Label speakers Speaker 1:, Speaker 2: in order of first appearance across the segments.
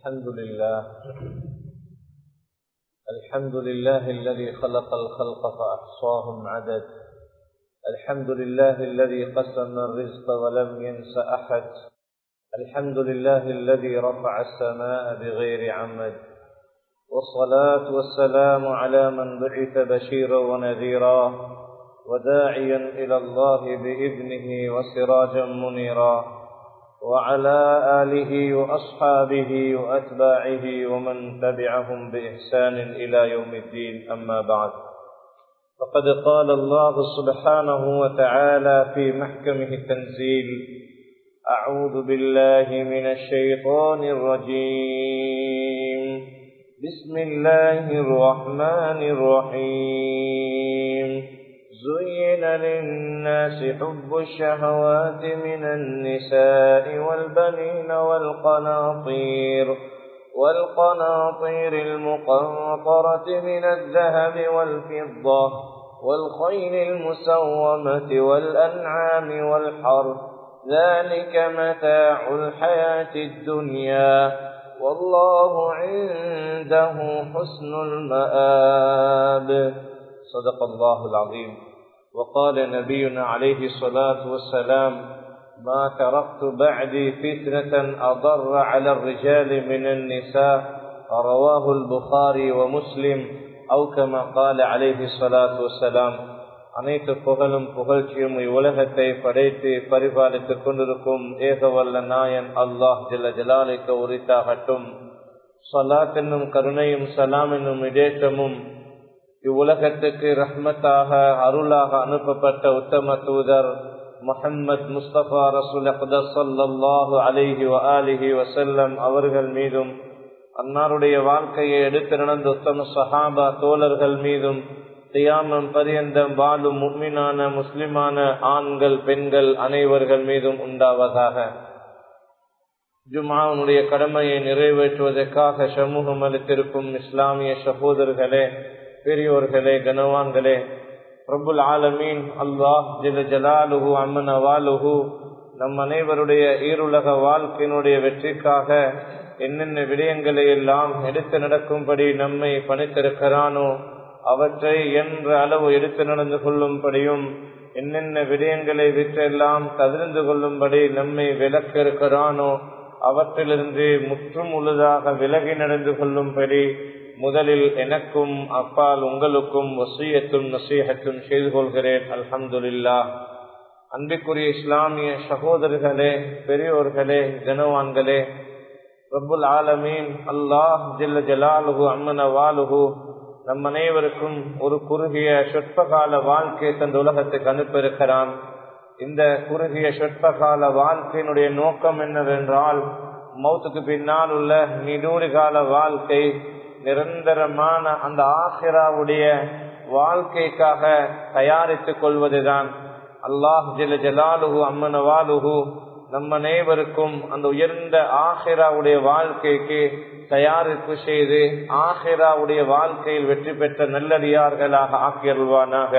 Speaker 1: الحمد لله الحمد لله الذي خلق الخلق فأحصاهم عدد الحمد لله الذي قسم الرزق ولم ينس أحد الحمد لله الذي رفع السماء بغير عمد والصلاة والسلام على من بعث بشيرا ونذيرا وداعيا إلى الله بإذنه وسراجا منيرا وعلى آله وأصحابه وأتباعه ومن تبعهم بإحسان إلى يوم الدين أما بعد فقد قال الله سبحانه وتعالى في محكمه التنزيل أعوذ بالله من الشيطان الرجيم بسم الله الرحمن الرحيم زين للناس حب الشهوات من النساء والبنين والقناطير والقناطير المقنطرة من الذهب والفضة والخيل المسومة والأنعام والحرث ذلك متاع الحياة الدنيا والله عنده حسن المآب صدق الله العظيم وقال نبينا عليه الصلاة والسلام ما تركت بعدي فتنة أضر على الرجال من النساء رواه البخاري ومسلم أو كما قال عليه الصلاة والسلام அனைத்து புகழும் புகழ்ச்சியும் இவ்வுலகத்தை படைத்து பரிபாலித்துக் கொண்டிருக்கும் ஏகவல்ல நாயன் அல்லாஹ் ஜில்ல ஜலாலிக்க உரித்தாகட்டும் சலாத் என்னும் கருணையும் சலாம் என்னும் இடேற்றமும் இவ்வுலகத்துக்கு ரஹ்மத்தாக அருளாக அனுப்பப்பட்ட உத்தம தூதர் முஹம்மத் முஸ்தபா ரசூல் சல்லாஹு அலிஹி அலிஹி வசல்லம் அவர்கள் மீதும் அன்னாருடைய வாழ்க்கையை எடுத்து நடந்த உத்தம சஹாபா தோழர்கள் மீதும் தியாமம் பரியந்தம் வாழும் முக்மினான முஸ்லிமான ஆண்கள் பெண்கள் அனைவர்கள் மீதும் உண்டாவதாக ஜுமாவுடைய கடமையை நிறைவேற்றுவதற்காக சமூகம் அளித்திருக்கும் இஸ்லாமிய சகோதரர்களே பெரியோர்களே கனவான்களே பிரபுல் ஆலமீன் அல்லாஹ் ஜில ஜலாலுஹு அம்மன் அவாலுஹு நம் அனைவருடைய ஈருலக வாழ்க்கையினுடைய வெற்றிக்காக என்னென்ன விடயங்களை எல்லாம் எடுத்து நடக்கும்படி நம்மை பணித்திருக்கிறானோ அவற்றை என்ற அளவு எடுத்து நடந்து கொள்ளும்படியும் என்னென்ன விடயங்களை விற்றெல்லாம் தவிர்ந்து கொள்ளும்படி நம்மை விலக்க இருக்கிறானோ அவற்றிலிருந்து முற்றும் முழுதாக விலகி நடந்து கொள்ளும்படி முதலில் எனக்கும் அப்பால் உங்களுக்கும் வசியத்தும் நசீகத்தும் செய்து கொள்கிறேன் அல்ஹம்துல்லா அன்பிற்குரிய இஸ்லாமிய சகோதரர்களே பெரியோர்களே கனவான்களே ரபுல் ஆலமீன் அல்லாஹ் ஜில்ல ஜலாலுகு அம்மன வாலுகு நம் அனைவருக்கும் ஒரு குறுகிய சொற்பகால வாழ்க்கையை தந்த உலகத்துக்கு அனுப்பியிருக்கிறான் இந்த குறுகிய சொற்பகால வாழ்க்கையினுடைய நோக்கம் என்னவென்றால் மௌத்துக்கு பின்னால் உள்ள நீடூறு கால வாழ்க்கை நிரந்தரமான அந்த ஆசிராவுடைய வாழ்க்கைக்காக தயாரித்துக் கொள்வதுதான் அல்லாஹ் ஜெல ஜலாலுகு அம்மனவாலுகு நம் அனைவருக்கும் அந்த உயர்ந்த ஆஹிராவுடைய வாழ்க்கைக்கு தயாரிப்பு செய்து ஆஹிராவுடைய வாழ்க்கையில் வெற்றி பெற்ற நல்லடியார்களாக ஆக்கியல்வானாக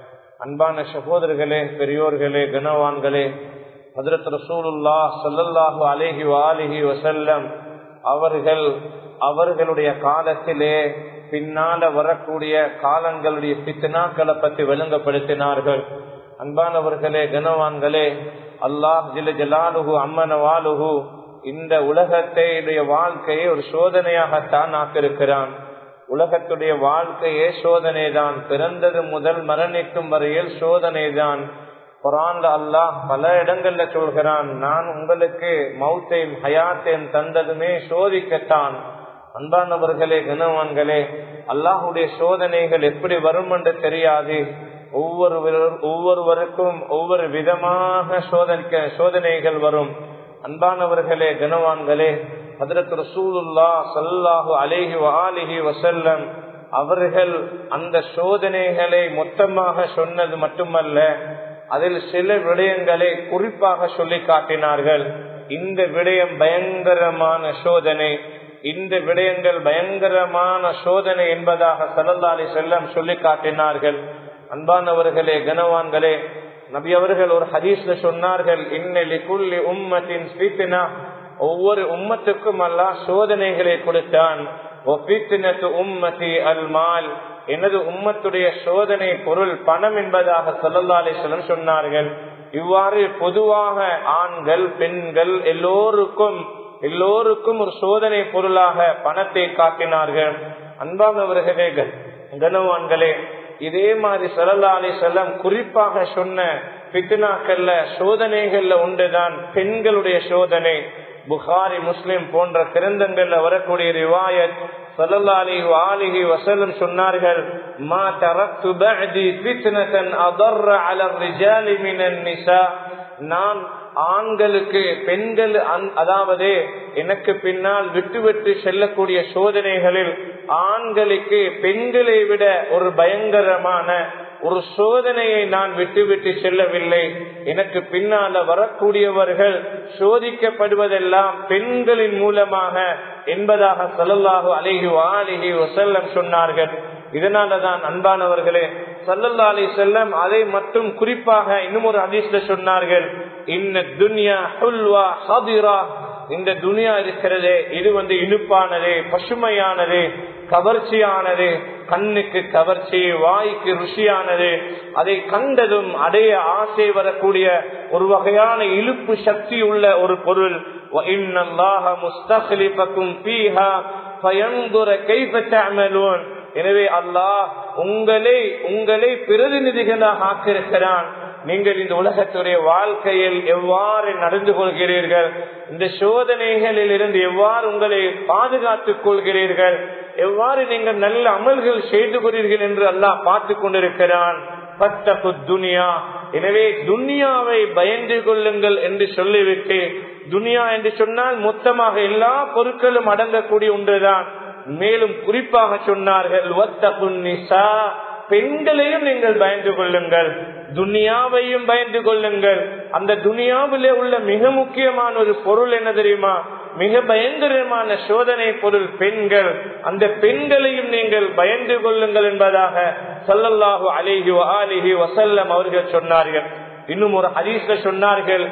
Speaker 1: அன்பான சகோதரர்களே பெரியோர்களே கனவான்களே ஹதரத் ரசூலுல்லா சல்லல்லாஹு அலேஹி வாலிஹி வசல்லம் அவர்கள் அவர்களுடைய காலத்திலே பின்னால வரக்கூடிய காலங்களுடைய பித்தனாக்களை பற்றி விளங்கப்படுத்தினார்கள் அன்பானவர்களே கனவான்களே அல்லாஹ் ஜில ஜலாலுகு அம்மனவாலுகு இந்த உலகத்தையுடைய வாழ்க்கையை ஒரு சோதனையாகத்தான் ஆக்கிருக்கிறான் உலகத்துடைய வாழ்க்கையே சோதனை தான் பிறந்தது முதல் மரணிக்கும் வரையில் சோதனை தான் குரான்ல அல்லாஹ் பல இடங்கள்ல சொல்கிறான் நான் உங்களுக்கு மௌத்தையும் ஹயாத்தையும் தந்ததுமே சோதிக்கத்தான் அன்பானவர்களே கனவான்களே அல்லாஹுடைய சோதனைகள் எப்படி வரும் என்று தெரியாது ஒவ்வொருவர் ஒவ்வொருவருக்கும் ஒவ்வொரு விதமாக சோதனைக்க சோதனைகள் வரும் அன்பானவர்களே கனவான்களே ஹதரத் ரசூலுல்லா சல்லாஹு அலேஹி ஆலிஹி வசல்லம் அவர்கள் அந்த சோதனைகளை மொத்தமாக சொன்னது மட்டுமல்ல அதில் சில விடயங்களை குறிப்பாக சொல்லி காட்டினார்கள் இந்த விடயம் பயங்கரமான சோதனை இந்த விடயங்கள் பயங்கரமான சோதனை என்பதாக சல்லல்லாலி செல்லம் சொல்லி காட்டினார்கள் அன்பானவர்களே கனவான்களே நபி அவர்கள் ஒரு ஹதீஸ்ல சொன்னார்கள் இன்னலி குல்லி உம்மத்தின் ஸ்ரீத்தினா ஒவ்வொரு உம்மத்துக்கும் அல்லாஹ் சோதனைகளை கொடுத்தான் உம்மதி அல்மால் எனது உம்மத்துடைய சோதனை பொருள் பணம் என்பதாக சொல்லலாலேஸ்வரம் சொன்னார்கள் இவ்வாறு பொதுவாக ஆண்கள் பெண்கள் எல்லோருக்கும் எல்லோருக்கும் ஒரு சோதனை பொருளாக பணத்தை காட்டினார்கள் அன்பானவர்களே கனவான்களே இதே மாதிரி சலல்லாலே செல்லம் குறிப்பாக சொன்ன பித்னாக்கள்ல சோதனைகள்ல உண்டுதான் பெண்களுடைய சோதனை புகாரி முஸ்லிம் போன்ற கிரந்தங்கள்ல வரக்கூடிய ரிவாயத் சல்லல்லாஹி ஆலிஹி வஸல்லம் சொன்னார்கள் மா தரக்து பஅதி ஃபித்னதன் அதர்ர அல الرجال من النساء நான் ஆண்களுக்கு பெண்கள் அதாவது எனக்கு பின்னால் விட்டு விட்டு செல்லக்கூடிய சோதனைகளில் ஆண்களுக்கு பெண்களை விட ஒரு பயங்கரமான ஒரு சோதனையை நான் விட்டு விட்டு செல்லவில்லை எனக்கு பின்னால வரக்கூடியவர்கள் சோதிக்கப்படுவதெல்லாம் பெண்களின் மூலமாக என்பதாக சொல்லல்லாஹு அலிஹி அலிஹி வசல்லம் சொன்னார்கள் இதனாலதான் அன்பானவர்களே சல்லல்லா அலி செல்லம் அதை மட்டும் குறிப்பாக இன்னும் ஒரு அதிர்ஷ்ட சொன்னார்கள் இன்ன துன்யா ஹுல்வா ஹதிரா இந்த துனியா இருக்கிறதே இது வந்து இனிப்பானது பசுமையானது கவர்ச்சியானது கண்ணுக்கு கவர்ச்சி வாய்க்கு ருசியானது அதை கண்டதும் அடைய ஆசை வரக்கூடிய ஒரு வகையான இழுப்பு சக்தி உள்ள ஒரு பொருள் எனவே அல்லாஹ் உங்களை உங்களை பிரதிநிதிகளாக ஆக்கியிருக்கிறான் நீங்கள் இந்த உலகத்துடைய வாழ்க்கையில் எவ்வாறு நடந்து கொள்கிறீர்கள் இந்த சோதனைகளில் இருந்து எவ்வாறு உங்களை பாதுகாத்துக் கொள்கிறீர்கள் எவ்வாறு நீங்கள் நல்ல அமல்கள் செய்து கொள்கிறீர்கள் என்று அல்லாஹ் பார்த்து கொண்டிருக்கிறான் பத்தகு துனியா எனவே துனியாவை பயந்து கொள்ளுங்கள் என்று சொல்லிவிட்டு துனியா என்று சொன்னால் மொத்தமாக எல்லா பொருட்களும் அடங்கக்கூடிய ஒன்றுதான் மேலும் குறிப்பாக சொன்னார்கள் பெண்களையும் நீங்கள் பயந்து கொள்ளுங்கள் துனியாவையும் பயந்து கொள்ளுங்கள் அந்த துனியாவிலே உள்ள மிக முக்கியமான ஒரு பொருள் என்ன தெரியுமா மிக பயங்கரமான சோதனை பொருள் பெண்கள் அந்த பெண்களையும் நீங்கள் பயந்து கொள்ளுங்கள் என்பதாக சல்லல்லாஹு அலிஹி அலிஹி வசல்லம் அவர்கள் சொன்னார்கள் இன்னும் ஒரு ஹதீஸ்ல சொன்னார்கள்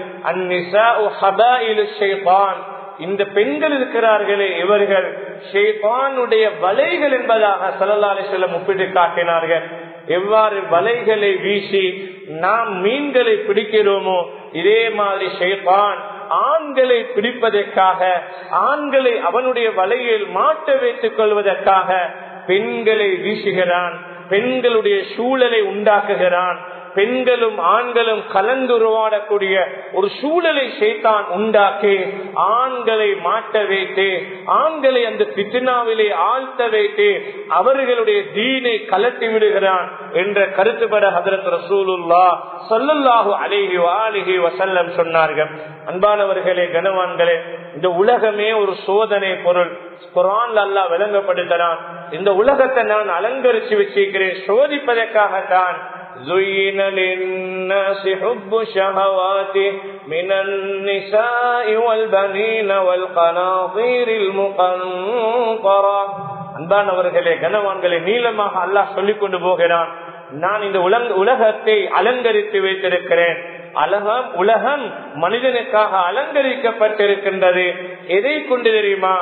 Speaker 1: இந்த பெண்கள் இருக்கிறார்களே இவர்கள் ஷேபானுடைய வலைகள் என்பதாக சல்லல்லாலே செல்லம் ஒப்பிட்டு காட்டினார்கள் எவ்வாறு வலைகளை வீசி நாம் மீன்களை பிடிக்கிறோமோ இதே மாதிரி ஷேபான் ஆண்களை பிடிப்பதற்காக ஆண்களை அவனுடைய வலையில் மாட்ட வைத்துக் கொள்வதற்காக பெண்களை வீசுகிறான் பெண்களுடைய சூழலை உண்டாக்குகிறான் பெண்களும் ஆண்களும் கலந்துருவாடக்கூடிய ஒரு சூழலை சேத்தான் உண்டாக்கி ஆண்களை மாட்ட வைத்து ஆண்களை அந்த பித்னாவிலே ஆழ்த்த வைத்து அவர்களுடைய தீனை கலட்டி விடுகிறான் என்ற கருத்துப்பட ஹதரத் ரசூலுல்லா சொல்லல்லாஹு அலிஹி வாலிஹி வசல்லம் சொன்னார்கள் அன்பானவர்களே கனவான்களே இந்த உலகமே ஒரு சோதனை பொருள் குரான் அல்லா விளங்கப்படுத்துறான் இந்த உலகத்தை நான் அலங்கரிச்சு வச்சிருக்கிறேன் சோதிப்பதற்காகத்தான் زين للناس حب الشهوات من النساء والبنين والقناطير المقنطرة அன்பானவர்களே கனவான்களை நீளமாக அல்லாஹ் சொல்லிக் கொண்டு போகிறான் நான் இந்த உலகத்தை அலங்கரித்து வைத்திருக்கிறேன் அலகம் உலகம் மனிதனுக்காக அலங்கரிக்கப்பட்டிருக்கின்றது எதை கொண்டு தெரியுமா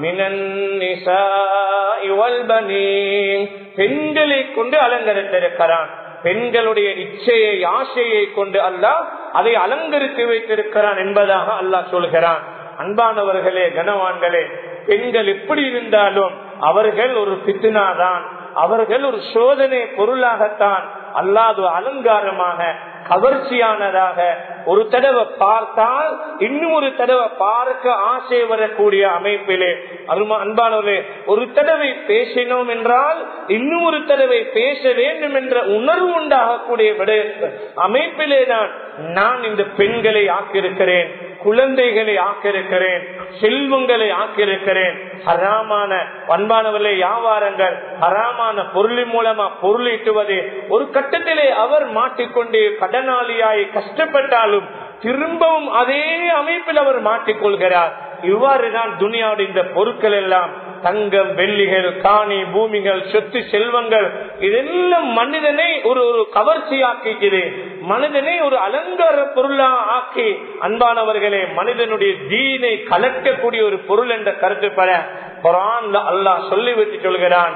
Speaker 1: பெண்களை கொண்டு அலங்கரித்திருக்கிறான் பெண்களுடைய இச்சையை ஆசையை கொண்டு அல்லாஹ் அதை அலங்கரித்து வைத்திருக்கிறான் என்பதாக அல்லாஹ் சொல்கிறான் அன்பானவர்களே கனவான்களே பெண்கள் எப்படி இருந்தாலும் அவர்கள் ஒரு பித்துனாதான் அவர்கள் ஒரு சோதனை பொருளாகத்தான் அல்லாது அலங்காரமாக கவர்ச்சியானதாக ஒரு தடவை பார்த்தால் இன்னும் ஒரு தடவை பார்க்க ஆசை வரக்கூடிய அமைப்பிலே அருமா அன்பானவர்களே ஒரு தடவை பேசினோம் என்றால் இன்னும் ஒரு தடவை பேச வேண்டும் என்ற உணர்வு உண்டாகக்கூடிய விட அமைப்பிலே தான் நான் இந்த பெண்களை ஆக்கியிருக்கிறேன் குழந்தைகளை ஆக்கியிருக்கிறேன் செல்வங்களை ஆக்கியிருக்கிறேன் ஹராமான பண்பானவர்களே வியாபாரங்கள் ஹராமான பொருளின் மூலமா பொருளீட்டுவது ஒரு கட்டத்திலே அவர் மாட்டிக்கொண்டு கடனாளியாய் கஷ்டப்பட்டாலும் திரும்பவும் அதே அமைப்பில் அவர் மாட்டிக்கொள்கிறார் இவ்வாறுதான் துனியாவுடைய இந்த பொருட்கள் எல்லாம் தங்கம் வெள்ளிகள் காணி பூமிகள் சொத்து செல்வங்கள் இதெல்லாம் மனிதனை ஒரு ஒரு கவர்ச்சியாக்குகிறது மனிதனை ஒரு அலங்கார பொருளா ஆக்கி அன்பானவர்களே மனிதனுடைய தீனை கலக்கக்கூடிய ஒரு பொருள் என்ற கருத்து பெற குரான்ல அல்லாஹ் சொல்லிவிட்டு சொல்கிறான்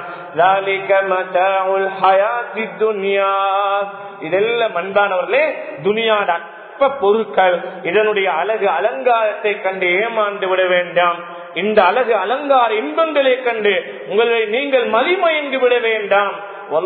Speaker 1: இதெல்லாம் அன்பானவர்களே துனியாட அற்ப பொருட்கள் இதனுடைய அழகு அலங்காரத்தை கண்டு ஏமாந்து விட வேண்டாம் இந்த அழகு அலங்கார இன்பங்களை கண்டு உங்களை நீங்கள் மதிமயங்கி விட வேண்டாம்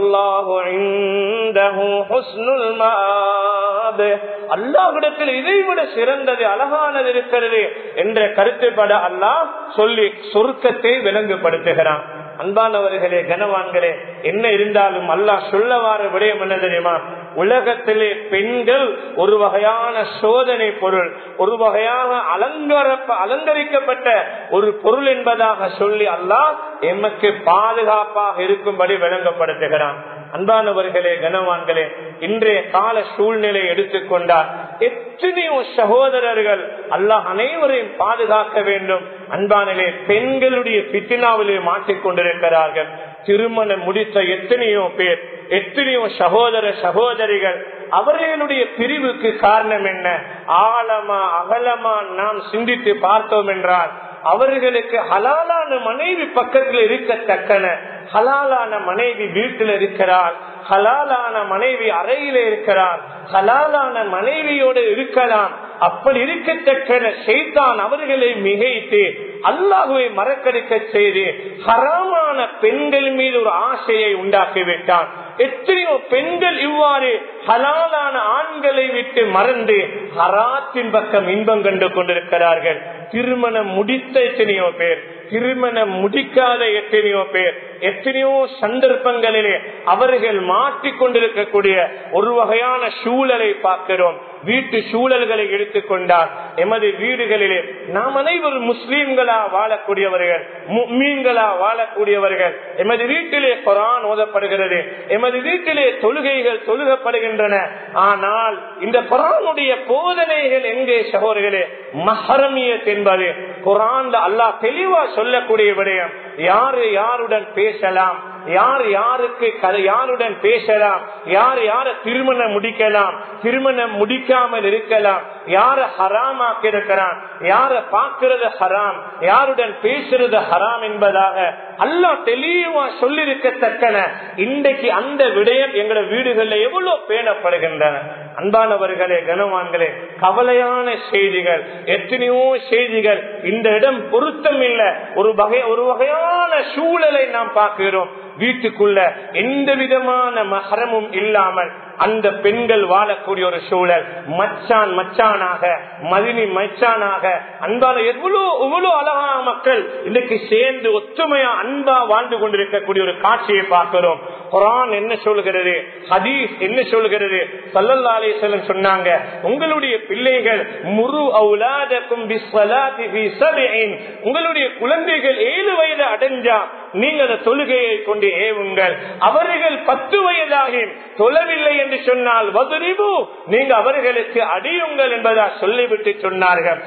Speaker 1: அல்லாஹிடத்தில் இதைவிட சிறந்தது அழகானது இருக்கிறது என்ற கருத்துப்பட அல்லாஹ் சொல்லி சொருக்கத்தை விளங்குபடுத்துகிறான் அன்பானவர்களே கனவான்களே என்ன இருந்தாலும் அல்லாஹ் சொல்லவாறு விடயம் என்ன தெரியுமா உலகத்திலே பெண்கள் ஒரு வகையான சோதனை பொருள் ஒரு வகையான அலங்கார அலங்கரிக்கப்பட்ட ஒரு பொருள் என்பதாக சொல்லி அல்லாஹ் எமக்கு பாதுகாப்பாக இருக்கும்படி விளங்கப்படுத்துகிறான் அன்பானவர்களே கனவான்களே இன்றைய கால சூழ்நிலை எடுத்துக்கொண்டால் எத்தனையோ சகோதரர்கள் அல்லாஹ் அனைவரையும் பாதுகாக்க வேண்டும் அன்பானே பெண்களுடைய பித்தினாவிலே மாட்டிக்கொண்டிருக்கிறார்கள் திருமணம் முடித்த எத்தனையோ பேர் எத்தனையோ சகோதர சகோதரிகள் அவர்களுடைய பிரிவுக்கு காரணம் என்ன ஆழமா அகலமா நாம் சிந்தித்து பார்த்தோம் என்றால் அவர்களுக்கு ஹலாலான மனைவி பக்கத்தில் இருக்கத்தக்கன ஹலாலான மனைவி வீட்டில் இருக்கிறார் ஹலாலான மனைவி அறையில இருக்கிறார் ஹலாலான மனைவியோடு இருக்கலாம் அப்படி இருக்கத்தக்கன செய்தான் அவர்களை மிகைத்து அல்லாஹுவை மறக்கடிக்க செய்து ஹராமான பெண்கள் மீது ஒரு ஆசையை உண்டாக்கிவிட்டான் எத்தனையோ பெண்கள் இவ்வாறு ஹலாலான ஆண்களை விட்டு மறந்து ஹராத்தின் பக்கம் இன்பம் கண்டு கொண்டிருக்கிறார்கள் திருமணம் முடித்த எத்தனையோ பேர் திருமணம் முடிக்காத எத்தனையோ பேர் எத்தனையோ சந்தர்ப்பங்களிலே அவர்கள் மாற்றிக்கொண்டிருக்கக்கூடிய ஒரு வகையான சூழலை பார்க்கிறோம் வீட்டு சூழல்களை எடுத்துக்கொண்டால் எமது வீடுகளிலே நாம் அனைவரும் முஸ்லீம்களா வாழக்கூடியவர்கள் மீன்களா வாழக்கூடியவர்கள் எமது வீட்டிலே குரான் ஓதப்படுகிறது எமது வீட்டிலே தொழுகைகள் தொழுகப்படுகின்றன ஆனால் இந்த குரானுடைய போதனைகள் எங்கே சகோதரர்களே மஹரமியத் என்பது குரான் அல்லாஹ் தெளிவா சொல்லக்கூடிய விடயம் யாரு யாருடன் பேசலாம் யார் யாருக்கு யாருடன் பேசலாம் யார் யார திருமணம் முடிக்கலாம் திருமணம் முடிக்காமல் இருக்கலாம் யார ஹராமாக்க இருக்கிறான் யார பார்க்கிறது ஹராம் யாருடன் பேசுறது ஹராம் என்பதாக அல்லா தெளிவா சொல்லிருக்கத்தக்கன இன்றைக்கு அந்த விடயம் எங்களோட வீடுகள்ல எவ்வளவு பேணப்படுகின்றன அன்பானவர்களே கனவான்களே கவலையான செய்திகள் எத்தனையோ செய்திகள் இந்த இடம் பொருத்தம் இல்லை ஒரு வகை ஒரு வகையான சூழலை நாம் பார்க்கிறோம் வீட்டுக்குள்ள எந்த விதமான மகரமும் இல்லாமல் அந்த பெண்கள் வாழக்கூடிய ஒரு சூழல் மச்சான் மச்சானாக மதினி மச்சானாக அன்பான எவ்வளவு எவ்வளவு அழகான மக்கள் இன்னைக்கு சேர்ந்து ஒற்றுமையா அன்பா வாழ்ந்து கொண்டிருக்கக்கூடிய ஒரு காட்சியை பார்க்கிறோம் குரான் என்ன சொல்கிறது ஹதீஸ் என்ன சொல்கிறது சல்லல்லா அலிசல்லம் சொன்னாங்க உங்களுடைய பிள்ளைகள் முரு அவுலாதக்கும் உங்களுடைய குழந்தைகள் ஏழு வயது அடைஞ்சா நீங்க அந்த தொழுகையை கொண்டு ஏவுங்கள் அவர்கள் பத்து வயதாகி தொழவில்லை என்று சொன்னால் வதுரிபு நீங்க அவர்களுக்கு அடியுங்கள் என்பதா சொல்லிவிட்டு சொன்னார்கள்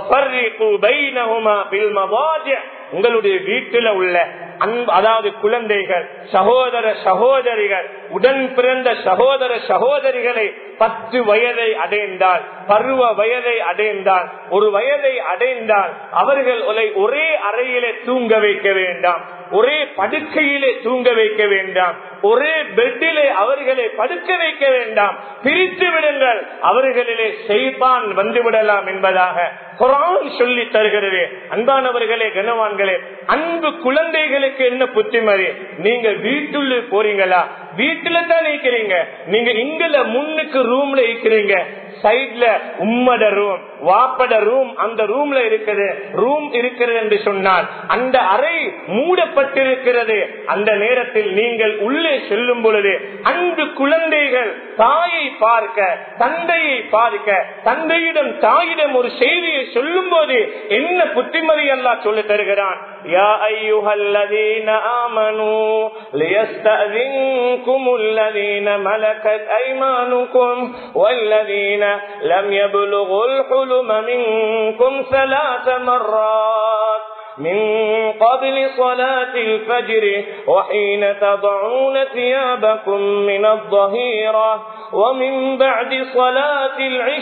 Speaker 1: உங்களுடைய வீட்டில உள்ள அன்பு அதாவது குழந்தைகள் சகோதர சகோதரிகள் உடன் பிறந்த சகோதர சகோதரிகளை பத்து வயதை அடைந்தால் பருவ வயதை அடைந்தால் ஒரு வயதை அடைந்தால் அவர்கள் ஒரே அறையிலே தூங்க வைக்க வேண்டாம் ஒரே படுக்கையிலே தூங்க வைக்க வேண்டாம் ஒரே பெட்டிலே அவர்களை படுக்க வைக்க வேண்டாம் பிரித்து விடுங்கள் அவர்களிலே செய்பான் வந்து விடலாம் என்பதாக குரான் சொல்லி தருகிறது அன்பானவர்களே கனவான்களே அன்பு குழந்தைகளுக்கு என்ன புத்திமதி நீங்க வீட்டுள்ள போறீங்களா வீட்டுல தான் இருக்கிறீங்க நீங்க இங்கல முன்னுக்கு ரூம்ல இருக்கிறீங்க சைட்ல உம்மட ரூம் வாப்பட ரூம் அந்த ரூம்ல இருக்குது ரூம் இருக்கிறது என்று சொன்னால் அந்த அறை மூடப்பட்டிருக்கிறது அந்த நேரத்தில் நீங்கள் உள்ளே செல்லும் பொழுது அன்பு குழந்தைகள் தாயை பார்க்க தந்தையை பார்க்க தந்தையிடம் தாயிடம் ஒரு செய்தியை சொல்லும் போது என்ன புத்திமதி எல்லாம் சொல்லி தருகிறான் يا أيها الذين آمنوا ليستأذنكم الذين ملكت أيمانكم والذين لم يبلغوا الحلم منكم ثلاث مرات من قبل صلاة الفجر وحين تضعون ثيابكم من الظهيرة ومن بعد صلاة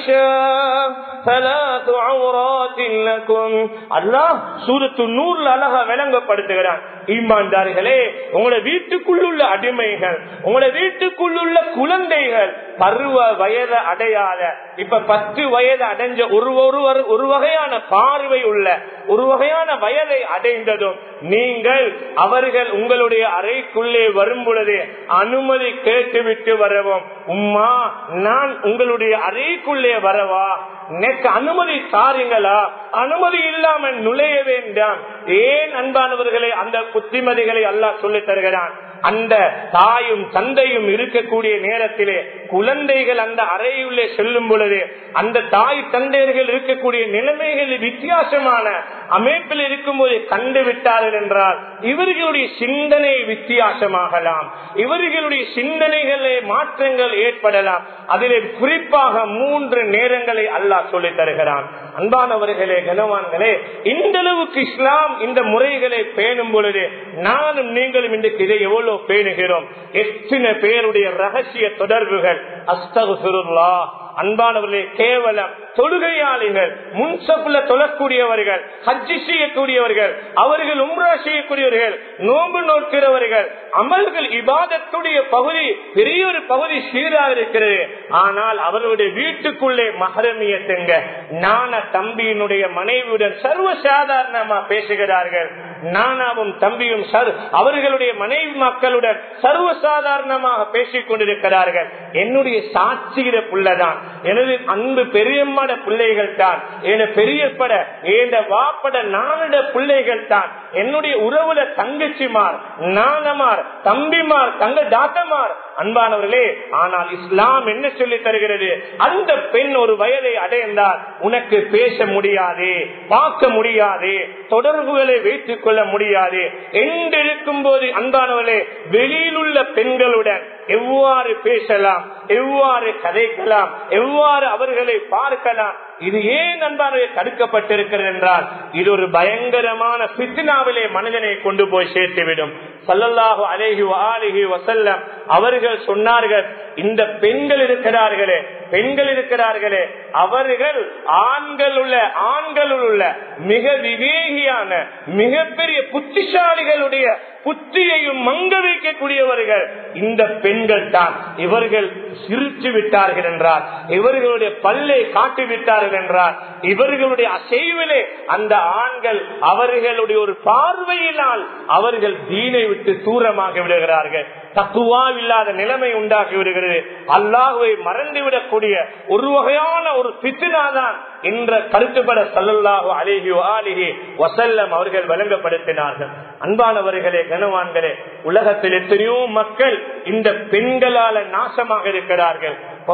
Speaker 1: العشاء ثلاث عورات لكم அல்லாஹ் சூரத்து நூறுல அழகா விளங்கப்படுத்துகிறான் ஈமான்தார்களே உங்களோட வீட்டுக்குள்ளுள்ள அடிமைகள் உங்களோட வீட்டுக்குள்ளுள்ள குழந்தைகள் பருவ வயது அடையாத இப்ப பத்து வயது அடைஞ்ச ஒரு ஒருவர் ஒரு வகையான பார்வை உள்ள ஒரு வகையான வயதை அடைந்ததும் நீங்கள் அவர்கள் உங்களுடைய அறைக்குள்ளே வரும் பொழுது அனுமதி கேட்டுவிட்டு வரவும் உம்மா நான் உங்களுடைய அறைக்குள்ளே வரவா எனக்கு அனுமதி தாருங்களா அனுமதி இல்லாமல் நுழைய வேண்டாம் ஏன் அன்பானவர்களை அந்த புத்திமதிகளை அல்லாஹ் சொல்லித் தருகிறான் அந்த தாயும் தந்தையும் இருக்கக்கூடிய நேரத்திலே குழந்தைகள் அந்த அறையுள்ளே செல்லும் பொழுது அந்த தாய் தந்தையர்கள் இருக்கக்கூடிய நிலைமைகள் வித்தியாசமான அமைப்பில் இருக்கும்போது கண்டு விட்டார்கள் என்றால் இவர்களுடைய சிந்தனை வித்தியாசமாகலாம் இவர்களுடைய சிந்தனைகளே மாற்றங்கள் ஏற்படலாம் அதிலே குறிப்பாக மூன்று நேரங்களை அல்லாஹ் சொல்லித் தருகிறான் அன்பானவர்களே கனவான்களே இந்த அளவுக்கு இஸ்லாம் இந்த முறைகளை பேணும் பொழுது நானும் நீங்களும் இன்றைக்கு இதை எவ்வளவு பேணுகிறோம் எத்தனை பேருடைய ரகசிய தொடர்புகள் அஸ்தகுல்லா அன்பானவர்களே கேவலம் தொழுகையாளிகள் முன்சப்புல தொழக்கூடியவர்கள் ஹஜ்ஜி செய்யக்கூடியவர்கள் அவர்கள் உம்ரா செய்யக்கூடியவர்கள் நோன்பு நோக்கிறவர்கள் அமல்கள் இபாதத்துடைய பகுதி பெரிய ஒரு பகுதி சீராக இருக்கிறது ஆனால் அவர்களுடைய வீட்டுக்குள்ளே மகரமியத்துங்க நான தம்பியினுடைய மனைவியுடன் சர்வ சாதாரணமா பேசுகிறார்கள் நானாவும் தம்பியும் அவர்களுடைய மனைவி மக்களுடன் சர்வ சாதாரணமாக பேசிக் கொண்டிருக்கிறார்கள் என்னுடைய சாட்சிகிற புள்ளதான் எனது அன்பு பெரியம்மட பிள்ளைகள் தான் என பெரியப்பட என் வாப்பட நானிட பிள்ளைகள் தான் என்னுடைய உறவுல தங்கச்சிமார் நானமார் தம்பிமார் தங்க தாத்தமார் அன்பானவர்களே ஆனால் இஸ்லாம் என்ன சொல்லி தருகிறது அந்த பெண் ஒரு வயதை அடைந்தால் உனக்கு பேச முடியாது பார்க்க முடியாது தொடர்புகளை வைத்துக் கொள்ள முடியாது என்றிருக்கும் போது அன்பானவர்களே வெளியில் உள்ள பெண்களுடன் எவ்வாறு பேசலாம் எவ்வாறு கதைக்கலாம் எவ்வாறு அவர்களை பார்க்கலாம் இது ஏன் அன்பானவை தடுக்கப்பட்டிருக்கிறது என்றால் இது ஒரு பயங்கரமான பித்னாவிலே மனிதனை கொண்டு போய் சேர்த்துவிடும் சல்லல்லாஹு அலேஹி ஆலிஹி வசல்லம் அவர்கள் சொன்னார்கள் இந்த பெண்கள் இருக்கிறார்களே பெண்கள் இருக்கிறார்களே அவர்கள் ஆண்கள் உள்ள ஆண்கள் உள்ள மிக விவேகியான மிகப்பெரிய புத்திசாலிகளுடைய புத்தியையும் மங்க வைக்கக்கூடியவர்கள் இந்த பெண்கள் தான் இவர்கள் சிரித்து விட்டார்கள் என்றார் இவர்களுடைய பல்லை காட்டி விட்டார்கள் என்றார் இவர்களுடைய அசைவிலே அந்த ஆண்கள் அவர்களுடைய ஒரு பார்வையினால் அவர்கள் தீனை விட்டு தூரமாக விடுகிறார்கள் தக்குவா இல்லாத நிலைமை உண்டாகி விடுகிறது அல்லாஹுவை மறந்துவிடக்கூடிய ஒரு வகையான ஒரு பித்தினாதான் என்ற கருத்துப்பட சல்லல்லாஹு அலிஹி ஆலிஹி வசல்லம் அவர்கள் வழங்கப்படுத்தினார்கள் அன்பானவர்களே கனவான்களே உலகத்தில் எத்தனையோ மக்கள் இந்த பெண்களால நாசமாக இருக்கிறார்கள்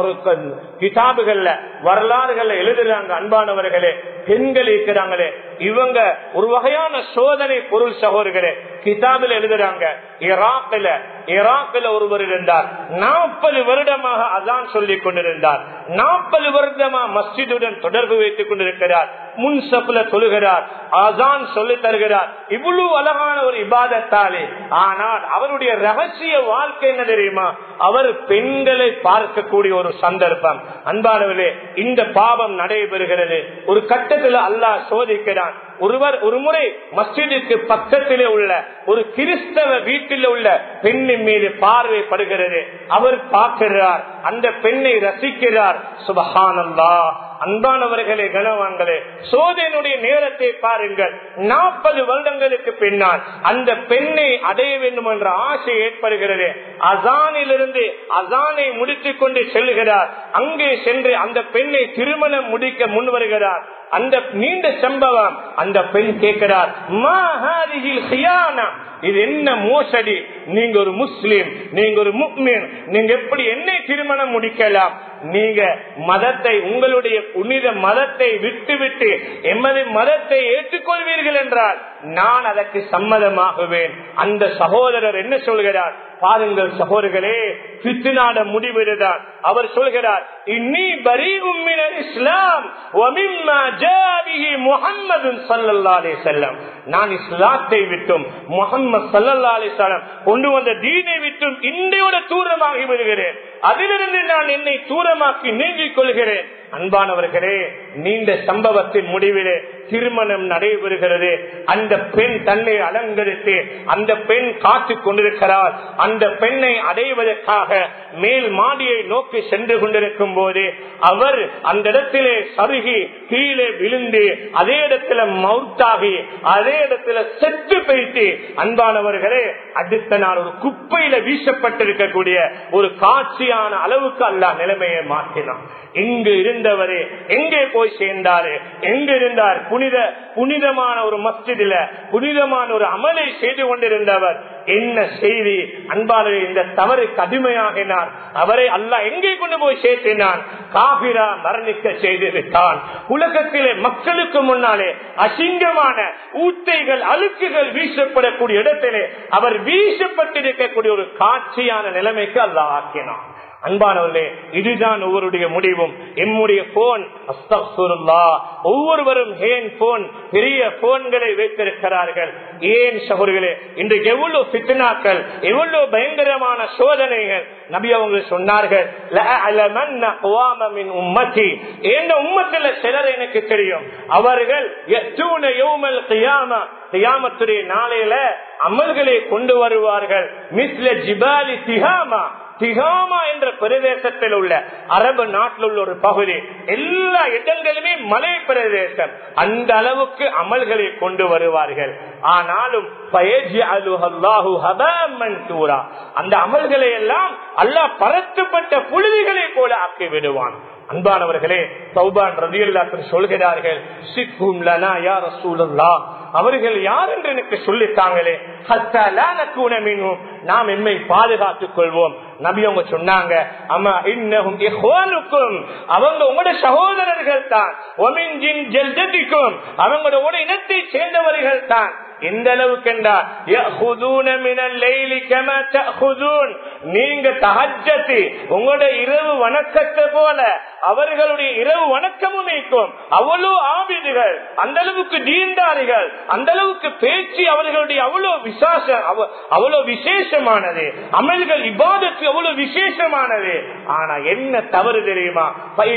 Speaker 1: கிதாபுகள்ல வரலாறுகள்ல எழுதுறாங்க அன்பானவர்களே பெண்கள் இருக்கிறாங்களே இவங்க ஒரு வகையான சோதனை பொருள் சகோதரர்களே கிதாபில் எழுதுறாங்க ஈராக்கில் ஈராக்கில் ஒருவர் இருந்தார் நாற்பது வருடமாக அதான் சொல்லிக் கொண்டிருந்தார் நாற்பது வருடமா மஸ்ஜிதுடன் தொடர்பு வைத்துக் கொண்டிருக்கிறார் முன் சப்புல தொழுகிறார் அதான் சொல்லி தருகிறார் இவ்வளவு அழகான ஒரு இபாதத்தாலே ஆனால் அவருடைய ரகசிய வாழ்க்கை என்ன தெரியுமா அவர் பெண்களை பார்க்கக்கூடிய ஒரு சந்தர்ப்பம் அன்பானவர்களே இந்த பாவம் நடைபெறுகிறது ஒரு கட்டத்தில் அல்லாஹ் சோதிக்கிறான் ஒருவர் ஒரு முறை மஸ்ஜிதுக்கு பக்கத்திலே உள்ள ஒரு கிறிஸ்தவ வீட்டில் உள்ள பெண்ணின் மீது பார்வைப்படுகிறது அவர் பார்க்கிறார் அந்த பெண்ணை ரசிக்கிறார் சுபஹானல்லா அன்பானவர்களே கனவான்களே சோதனையுடைய நேரத்தை பாருங்கள் நாற்பது வருடங்களுக்கு பின்னால் அந்த பெண்ணை அடைய வேண்டும் என்ற ஆசை ஏற்படுகிறது அசானிலிருந்து அசானை முடித்துக் கொண்டு செல்கிறார் அங்கே சென்று அந்த பெண்ணை திருமணம் முடிக்க முன் வருகிறார் அந்த நீண்ட சம்பவம் அந்த பெண் கேட்கிறார் இது என்ன மோசடி நீங்க ஒரு முஸ்லீம் நீங்க ஒரு முக்மீன் நீங்க எப்படி என்னை திருமணம் முடிக்கலாம் நீங்க மதத்தை உங்களுடைய புனித மதத்தை விட்டு விட்டு எமது மதத்தை ஏற்றுக்கொள்வீர்கள் என்றால் நான் அதற்கு சம்மதமாகுவேன் அந்த சகோதரர் என்ன சொல்கிறார் பாருங்கள் சகோதரர்களே பித்துநாட முடிவுதான் அவர் சொல்கிறார் இன்னி பரி உம்மின இஸ்லாம் முகம்மது சல்லல்லாலே செல்லம் நான் இஸ்லாத்தை விட்டும் முகம்மது சல்லல்லாலே செல்லம் கொண்டு வந்த தீனை விட்டும் இன்றையோட தூரமாகி விடுகிறேன் அதிலிருந்து நான் என்னை தூரமாக்கி நீங்கிக் கொள்கிறேன் அன்பானவர்களே நீண்ட சம்பவத்தின் முடிவிலே திருமணம் நடைபெறுகிறது அந்த பெண் தன்னை அலங்கரித்து அந்த பெண் காத்துக் கொண்டிருக்கிறார் அந்த பெண்ணை அடைவதற்காக மேல் மாடியை நோக்கி சென்று கொண்டிருக்கும் போது அவர் அந்த இடத்திலே சருகி கீழே விழுந்து அதே இடத்துல மவுத்தாகி அதே இடத்துல செத்து போயிட்டு அன்பானவர்களே அடுத்த நாள் ஒரு குப்பையில வீசப்பட்டிருக்கக்கூடிய ஒரு காட்சியான அளவுக்கு அல்ல நிலைமையை மாற்றினான் எங்கு இருந்தவரே எங்கே போய் சேர்ந்தாரு எங்க இருந்தார் புனித புனிதமான ஒரு மஸ்ஜிதில புனிதமான ஒரு அமலை செய்து கொண்டிருந்தவர் என்ன செய்தி அன்பாளர் இந்த தவறுக்கு அடிமையாகினார் அவரை அல்ல எங்கே கொண்டு போய் சேர்த்தினான் காபிரா மரணிக்க செய்து விட்டான் உலகத்திலே மக்களுக்கு முன்னாலே அசிங்கமான ஊத்தைகள் அழுக்குகள் வீசப்படக்கூடிய இடத்திலே அவர் வீசப்பட்டிருக்கக்கூடிய ஒரு காட்சியான நிலைமைக்கு அல்ல ஆக்கினான் அன்பானவர்களே இதுதான் ஒவ்வொருடைய முடிவும் எம்முடைய போன் ஒவ்வொருவரும் ஹேன் போன் பெரிய போன்களை வைத்திருக்கிறார்கள் ஏன் சகோதரர்களே இன்றைக்கு எவ்வளவு பித்னாக்கள் எவ்வளவு பயங்கரமான சோதனைகள் நபி அவங்க சொன்னார்கள் உம்மத்தி எந்த உம்மத்துல சிலர் எனக்கு தெரியும் அவர்கள் தியாமத்துடைய நாளையில அமல்களை கொண்டு வருவார்கள் மிஸ்ல ஜிபாலி திகாமா திகாமா என்ற பிரதேசத்தில் உள்ள அரபு நாட்டில் உள்ள ஒரு பகுதி எல்லா இடங்களிலுமே மலை பிரதேசம் அந்த அளவுக்கு அமல்களை கொண்டு வருவார்கள் ஆனாலும் அந்த அமல்களை எல்லாம் அல்லாஹ் பரத்துப்பட்ட புழுதிகளை போல ஆக்கி விடுவான் அன்பானவர்களே சௌபான் ரதியுல்லாத்தில் சொல்கிறார்கள் சிக்கும் லனா யா ரசூலுல்லா அவர்கள் யார் என்று எனக்கு சொல்லித்தாங்களே நாம் எம்மை பாதுகாத்துக் கொள்வோம் நபி அவங்க சொன்னாங்க அம்மா இன்னும் அவங்க உங்களோட சகோதரர்கள் தான் அவங்களோட இனத்தை சேர்ந்தவர்கள் தான் எந்த அளவுக்கு நீங்க தகஜத்து உங்களோட இரவு வணக்கத்தை போல அவர்களுடைய இரவு வணக்கமும் நீக்கும் அவ்வளவு ஆபிதுகள் அந்த அளவுக்கு தீண்டாரிகள் அந்த அளவுக்கு பேச்சு அவர்களுடைய அவ்வளவு விசாசம் அவ்வளவு விசேஷமானது அமல்கள் இபாதத்து அவ்வளவு விசேஷமானது ஆனா என்ன தவறு தெரியுமா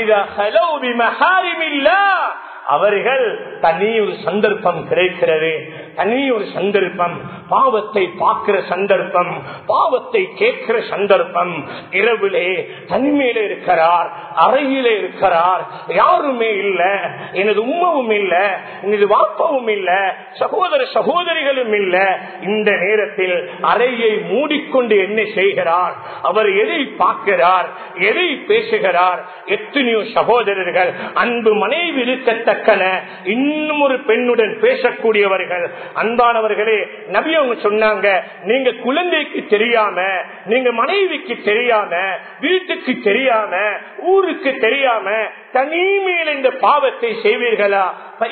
Speaker 1: அவர்கள் தனி ஒரு சந்தர்ப்பம் கிடைக்கிறது தனி ஒரு சந்தர்ப்பம் பாவத்தை பார்க்கிற சந்தர்ப்பம் பாவத்தை கேட்கிற சந்தர்ப்பம் இரவிலே தனிமையில இருக்கிறார் அறையிலே இருக்கிறார் யாருமே இல்ல எனது உம்மவும் இல்ல எனது வாப்பவும் இல்ல சகோதர சகோதரிகளும் இல்ல இந்த நேரத்தில் அறையை மூடிக்கொண்டு என்ன செய்கிறார் அவர் எதை பார்க்கிறார் எதை பேசுகிறார் எத்தனையோ சகோதரர்கள் அன்பு மனைவி இருக்கத்தக்கன இன்னும் ஒரு பெண்ணுடன் பேசக்கூடியவர்கள் அன்பானவர்களே நபி அவங்க சொன்னாங்க நீங்க குழந்தைக்கு தெரியாம நீங்க மனைவிக்கு தெரியாம வீட்டுக்கு தெரியாம ஊருக்கு தெரியாம தனிமையில் இந்த பாவத்தை செய்வீர்களா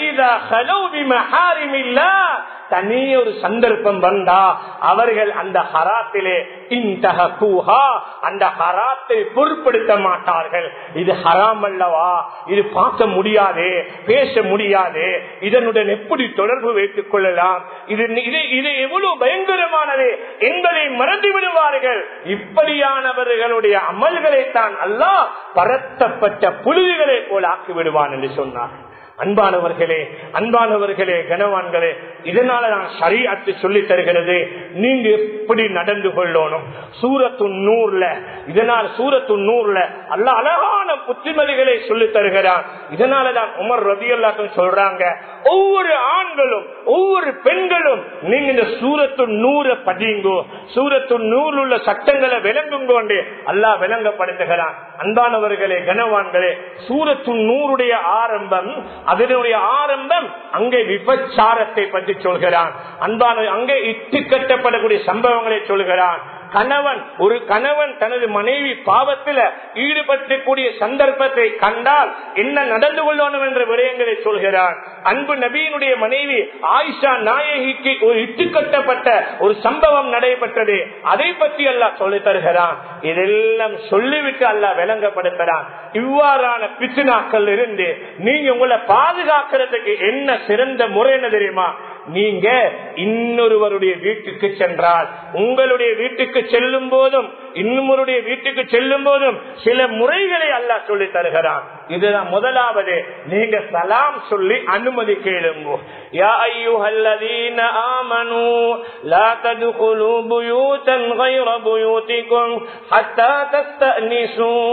Speaker 1: தனி ஒரு சந்தர்ப்பம் வந்தா அவர்கள் அந்த ஹராத்திலே இன்தக கூஹா அந்த ஹராத்தை பொருட்படுத்த மாட்டார்கள் இது ஹராம் அல்லவா இது பார்க்க முடியாது பேச முடியாது இதனுடன் எப்படி தொடர்பு வைத்துக் கொள்ளலாம் இது இது இது எவ்வளவு பயங்கரமானது என்பதை மறந்து விடுவார்கள் இப்படியானவர்களுடைய அமல்களை தான் அல்லாஹ் பரத்தப்பட்ட புழுதிகளை போல ஆக்கி விடுவான் என்று சொன்னார் அன்பானவர்களே அன்பானவர்களே கனவான்களே இதனால நான் சரியாத்து சொல்லி தருகிறது நீங்க எப்படி நடந்து கொள்ளணும் சூரத்து நூறுல இதனால் சூரத்து நூறுல அல்ல அழகான புத்திமதிகளை சொல்லி தருகிறான் இதனால தான் உமர் ரவி எல்லாத்தையும் சொல்றாங்க ஒவ்வொரு ஆண்களும் ஒவ்வொரு பெண்களும் நீங்க இந்த சூரத்து நூற பதிங்கோ சூரத்து நூறு உள்ள சட்டங்களை விளங்குங்கோண்டு அல்லா விளங்கப்படுத்துகிறான் அன்பானவர்களே கனவான்களே சூரத்து நூறுடைய ஆரம்பம் அதனுடைய ஆரம்பம் அங்கே விபச்சாரத்தை பற்றி சொல்கிறான் அன்பான அங்கே இட்டு கட்டப்படக்கூடிய சம்பவங்களை சொல்கிறான் கணவன் ஒரு கணவன் தனது மனைவி பாவத்தில் ஈடுபட்டக்கூடிய சந்தர்ப்பத்தை கண்டால் என்ன நடந்து கொள்ளணும் என்ற விடயங்களை சொல்கிறான் அன்பு நபியினுடைய மனைவி ஆயிஷா நாயகிக்கு ஒரு இட்டு கட்டப்பட்ட ஒரு சம்பவம் நடைபெற்றது அதை பற்றி அல்ல சொல்லி தருகிறான் இதெல்லாம் சொல்லிவிட்டு அல்ல விளங்கப்படுத்துறான் இவ்வாறான பிச்சுனாக்கள் இருந்து நீங்க உங்களை பாதுகாக்கிறதுக்கு என்ன சிறந்த முறை என்ன தெரியுமா நீங்க இன்னொருவருடைய வீட்டுக்கு சென்றால் உங்களுடைய வீட்டுக்கு செல்லும் போதும் இன்னொருடைய வீட்டுக்கு செல்லும் போதும் சில முறைகளை அல்லாஹ் சொல்லி தருகிறான் இதுதான் முதலாவது நீங்க சலாம் சொல்லி அனுமதி கேளுங்க யா ஐயுஹல்லதீன ஆமனு லா ததுகுலு புயூதன் غير بيوتكم حتى تستأنسوا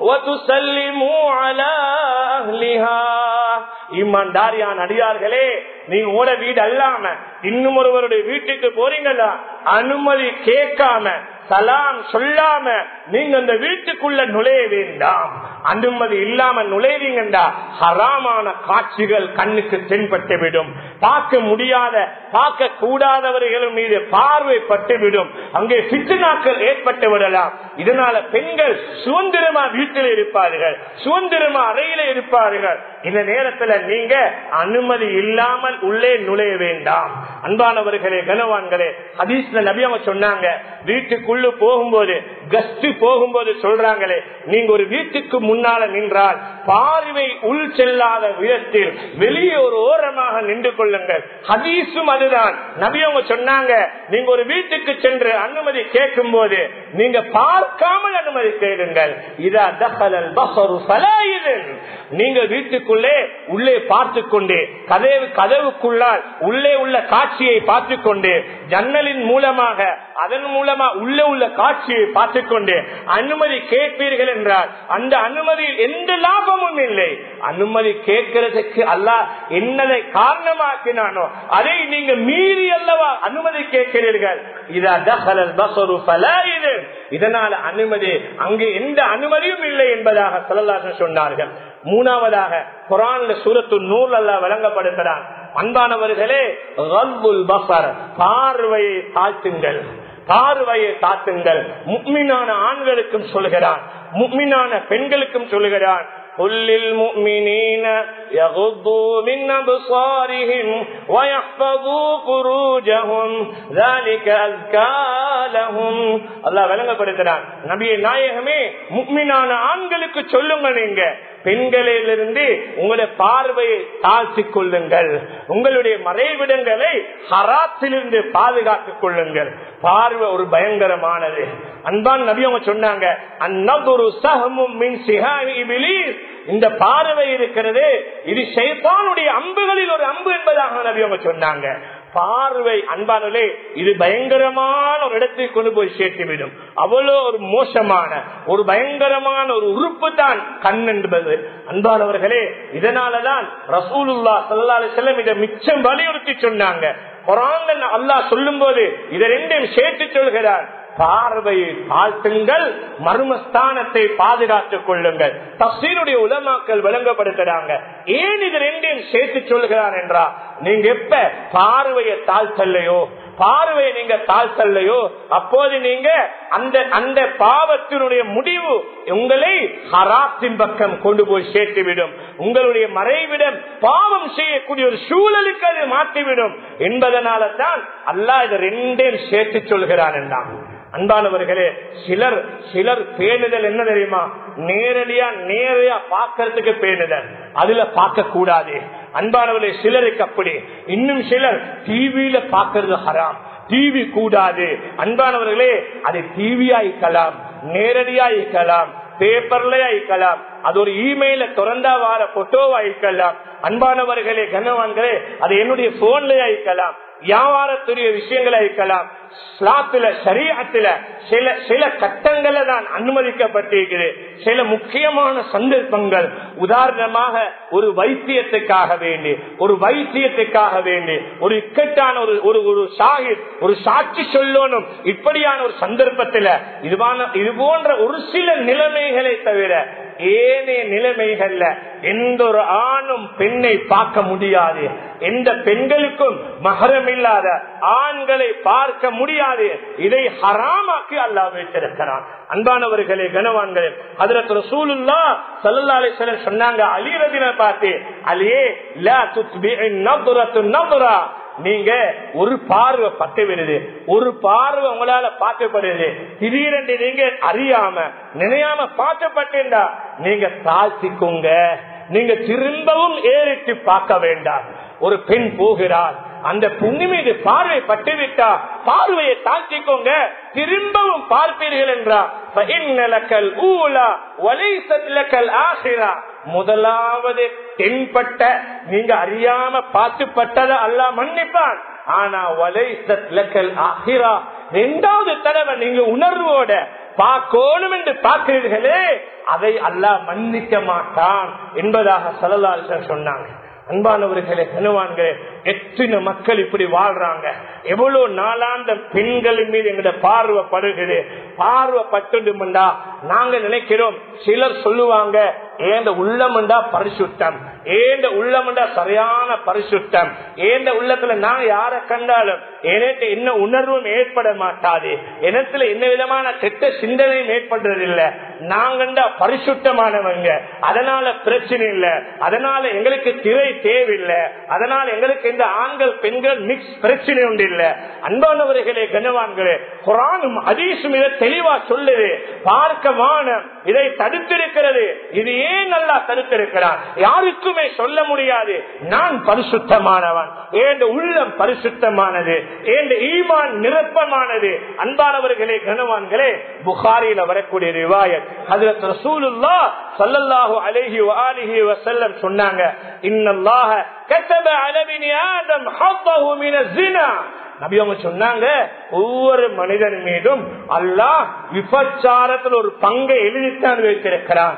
Speaker 1: وتسلموا على أهلها ஈமான்தாரியான் அடியார்களே நீங்க ஓட வீடு அல்லாம இன்னும் ஒருவருடைய வீட்டுக்கு போறீங்களா அனுமதி கேட்காம சலாம் சொல்லாம நீங்க அந்த வீட்டுக்குள்ள நுழைய வேண்டாம் அனுமதி இல்லாம நுழைவீங்கண்டா ஹராமான காட்சிகள் கண்ணுக்கு தென்பட்டு விடும் பார்க்க முடியாத பார்க்க கூடாதவர்கள் மீது பார்வை பட்டுவிடும் அங்கே சித்துனாக்கள் ஏற்பட்டு விடலாம் இதனால பெண்கள் சுதந்திரமா வீட்டில் இருப்பார்கள் சுதந்திரமா அறையில இருப்பார்கள் இந்த நேரத்துல நீங்க அனுமதி இல்லாமல் உள்ளே நுழைய வேண்டாம் அன்பானவர்களே கனவான்களே ஹதீஸ்ல நபி அவங்க சொன்னாங்க வீட்டுக்குள்ள போகும்போது கஸ்ட் போகும்போது சொல்றாங்களே நீங்க ஒரு வீட்டுக்கு முன்னால நின்றால் பார்வை உள் செல்லாத விதத்தில் வெளியே ஒரு ஓரமாக நின்று கொள்ளுங்கள் ஹதீஸும் அதுதான் நபி அவங்க சொன்னாங்க நீங்க ஒரு வீட்டுக்கு சென்று அனுமதி கேட்கும் போது நீங்க பார்க்காமல் அனுமதி கேளுங்கள் இதா தகலல் பசரு சலாயுதன் நீங்க வீட்டுக்குள்ளே உள்ளே பார்த்து கொண்டு கதவு கதவுக்குள்ளால் உள்ளே உள்ள காட்சியை பார்த்து கொண்டு ஜன்னலின் மூலமாக அதன் மூலமா உள்ளே உள்ள காட்சியை பார்த்து கொண்டு அனுமதி கேட்பீர்கள் என்றால் அந்த அனுமதியில் எந்த லாபமும் இல்லை அனுமதி கேட்கிறதுக்கு அல்லாஹ் என்னதை காரணமாக்கினானோ அதை நீங்க மீறி அல்லவா அனுமதி கேட்கிறீர்கள் இதா தகலல் பசரு பலாயுது இதனால அனுமதி அங்கு எந்த அனுமதியும் இல்லை என்பதாக சொல்லலாக சொன்னார்கள் மூணாவதாக குரான்ல சூரத்து நூல் அல்ல வழங்கப்படுகிறான் அன்பானவர்களே பசர் பார்வையை தாழ்த்துங்கள் பார்வையை தாத்துங்கள் முக்மினான ஆண்களுக்கும் சொல்கிறான் முக்மினான பெண்களுக்கும் சொல்கிறான் قل للمؤمنين يغضوا من أبصارهم ويحفظوا فروجهم ذلك أزكى لهم الله விளங்கப்படுத்துறான் நபியை நாயகமே முக்மினான ஆண்களுக்கு சொல்லுங்க நீங்க பெண்களிலிருந்து உங்களுடைய பார்வையை தாழ்த்திக் கொள்ளுங்கள் உங்களுடைய மறைவிடங்களை ஹராத்திலிருந்து பாதுகாத்துக் கொள்ளுங்கள் பார்வை ஒரு பயங்கரமானது அன்பான் நபி அவங்க சொன்னாங்க அந்நபுரு சகமும் மின் சிஹாமி இபிலீஸ் இந்த பார்வை இருக்கிறது இது சைத்தானுடைய அம்புகளில் ஒரு அம்பு என்பதாக நபி அவங்க சொன்னாங்க பார்வை அன்பானே இது பயங்கரமான ஒரு இடத்தில் கொண்டு போய் சேர்த்துவிடும் அவ்வளோ ஒரு மோசமான ஒரு பயங்கரமான ஒரு உறுப்பு தான் கண் என்பது அன்பானவர்களே இதனாலதான் ரசூலுல்லா சல்லா செல்லம் இதை மிச்சம் வலியுறுத்தி சொன்னாங்க குரான் அல்லாஹ் சொல்லும் போது இதை ரெண்டையும் சேர்த்து சொல்கிறார் பார்வையை தாழ்த்துங்கள் மர்மஸ்தானத்தை பாதுகாத்துக் கொள்ளுங்கள் தப்சீருடைய உலமாக்கள் விளங்கப்படுத்துறாங்க ஏன் இது ரெண்டையும் சேர்த்து சொல்கிறான் என்றா நீங்க எப்ப பார்வையை தாழ்த்தல்லையோ பார்வையை நீங்க தாழ்த்தல்லையோ அப்போது நீங்க அந்த அந்த பாவத்தினுடைய முடிவு உங்களை ஹராத்தின் பக்கம் கொண்டு போய் சேர்த்துவிடும் உங்களுடைய மறைவிடம் பாவம் செய்யக்கூடிய ஒரு சூழலுக்கு அது மாற்றிவிடும் என்பதனால தான் அல்லாஹ் இதை ரெண்டையும் சேர்த்து சொல்கிறான் என்றான் அன்பானவர்களே சிலர் சிலர் பேணுதல் என்ன தெரியுமா நேரடியா நேரடியா பார்க்கறதுக்கு பேணுதல் அதுல பார்க்க கூடாது அன்பானவர்களே சிலருக்கு அப்படி இன்னும் சிலர் டிவியில பார்க்கறது ஹராம் டிவி கூடாது அன்பானவர்களே அது டிவியா இருக்கலாம் நேரடியா இருக்கலாம் பேப்பர்ல அயக்கலாம் அது ஒரு இமெயில திறந்தா வார போட்டோவா அயக்கலாம் அன்பானவர்களே கனவான்களே அது என்னுடைய போன்ல அயக்கலாம் வியாபாரத்துடைய விஷயங்களை இருக்கலாம் ஸ்லாத்துல சரீரத்துல சில சில கட்டங்களை தான் அனுமதிக்கப்பட்டிருக்கிறது சில முக்கியமான சந்தர்ப்பங்கள் உதாரணமாக ஒரு வைத்தியத்துக்காக வேண்டி ஒரு வைத்தியத்துக்காக வேண்டி ஒரு இக்கட்டான ஒரு ஒரு ஒரு சாகிர் ஒரு சாட்சி சொல்லணும் இப்படியான ஒரு சந்தர்ப்பத்துல இதுவான இது போன்ற ஒரு சில நிலைமைகளை தவிர ஏனைய நிலைமைகள்ல எந்த ஒரு ஆணும் பெண்ணை பார்க்க முடியாது எந்த பெண்களுக்கும் மகரம் இல்லாத ஆண்களை பார்க்க முடியாது இதை ஹராமாக்கி அல்லா வைத்திருக்கிறான் அன்பானவர்களே கனவான்களே அதுல ரசூலுல்லா சல்லா அலிஸ்வரர் சொன்னாங்க அலிரதின பார்த்து அலியே நபுரா நீங்க ஒரு பார்வை பட்டு விடுது ஒரு பார்வை உங்களால பார்க்கப்படுது திடீரென்று நீங்க அறியாம நினையாம பார்க்கப்பட்டா நீங்க தாழ்த்திக்கோங்க நீங்க திரும்பவும் ஏறிட்டு பார்க்க வேண்டாம் ஒரு பெண் போகிறாள் அந்த புண்ணி மீது பார்வை பட்டுவிட்டா பார்வையை தாழ்த்திக்கோங்க திரும்பவும் பார்ப்பீர்கள் என்றார் முதலாவது தென்பட்ட நீங்க அறியாம பார்த்து பட்டதை அல்ல மன்னிப்பான் ஆனா வலைசத்லக்கல் ஆகிரா ரெண்டாவது தடவை நீங்க உணர்வோட பார்க்கணும் என்று பார்க்கிறீர்களே அதை அல்லாஹ் மன்னிக்க மாட்டான் என்பதாக சலலாசன் சொன்னாங்க அன்பானவர்களே கனுவான்களே எத்தனை மக்கள் இப்படி வாழ்றாங்க எவ்வளவு நாளாந்த பெண்களின் மீது எங்கட பார்வை படுகிறது பார்வை பட்டுடுமெண்டா நாங்க நினைக்கிறோம் சிலர் சொல்லுவாங்க ஏந்த உள்ளமண்டா பரிசுத்தம் ஏந்த உள்ளமண்டா சரியான பரிசுத்தம் ஏந்த உள்ளத்துல நான் யார கண்டாலும் எனக்கு என்ன உணர்வும் ஏற்பட மாட்டாது எனத்துல என்ன விதமான கெட்ட சிந்தனையும் ஏற்படுறதில்லை நாங்கண்டா பரிசுத்தமானவங்க அதனால பிரச்சனை இல்லை அதனால எங்களுக்கு திரை தேவையில்லை அதனால எங்களுக்கு இந்த ஆண்கள் பெண்கள் மிக்ஸ் பிரச்சனை உண்டு இல்ல அன்பானவர்களே கனவான்களே குரானும் அதீசும் இதை தெளிவா சொல்லுது பார்க்க வானம் இதை தடுத்திருக்கிறது இது ஏன் நல்லா தடுத்திருக்கிறான் யாருக்குமே சொல்ல முடியாது நான் பரிசுத்தமானவன் ஏண்ட உள்ளம் பரிசுத்தமானது ஏண்ட ஈமான் நிரப்பமானது அன்பானவர்களே கனவான்களே புகாரியில வரக்கூடிய ரிவாயத் அதுல ரசூலுல்லா சல்லல்லாஹு அலைஹி வஆலிஹி வஸல்லம் சொன்னாங்க இன்னல்லாஹ كتب على ابن آدم حظه من الزنا நபி அவங்க சொன்னாங்க ஒவ்வொரு மனிதன் மீதும் அல்லாஹ் விபச்சாரத்தில் ஒரு பங்கை எழுதித்தான் வைத்திருக்கிறான்